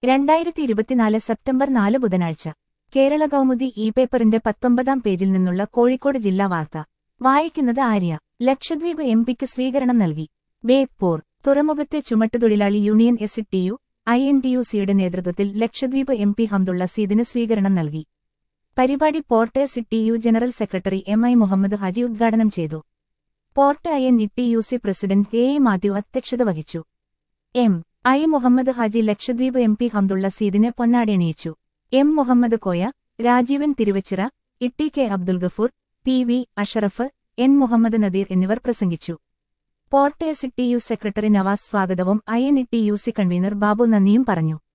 രണ്ടായിരത്തി ഇരുപത്തിനാല് സെപ്റ്റംബർ നാല് ബുധനാഴ്ച കേരള കൗമുദി ഇ പേപ്പറിന്റെ പത്തൊമ്പതാം പേജിൽ നിന്നുള്ള കോഴിക്കോട് ജില്ലാ വാർത്ത വായിക്കുന്നത് ആര്യ ലക്ഷദ്വീപ് എം പിക്ക് സ്വീകരണം നൽകി ബേപ്പൂർ തുറമുഖത്തെ ചുമട്ടുതൊഴിലാളി union S T U I N T U സിയുടെ നേതൃത്വത്തിൽ ലക്ഷദ്വീപ് എം പി ഹംദുള്ള സീദിന് സ്വീകരണം നൽകി പരിപാടി port S T U general secretary M I Muhammad Haji ഉദ്ഘാടനം ചെയ്തു port I N T U C president K A Mathew അധ്യക്ഷത വഹിച്ചു M I Muhammad Haji Lakshadweep M P Hamdulla സീദിനെ പൊന്നാടിയണിയിച്ചു M Muhammad Koya Rajeevan Thiruvachira Itty K Abdul Gafoor P V Ashraf N Muhammad Nadeer എന്നിവർ പ്രസംഗിച്ചു port S T U secretary Navas സ്വാഗതവും I N T U C convener Babu നന്ദിയും പറഞ്ഞു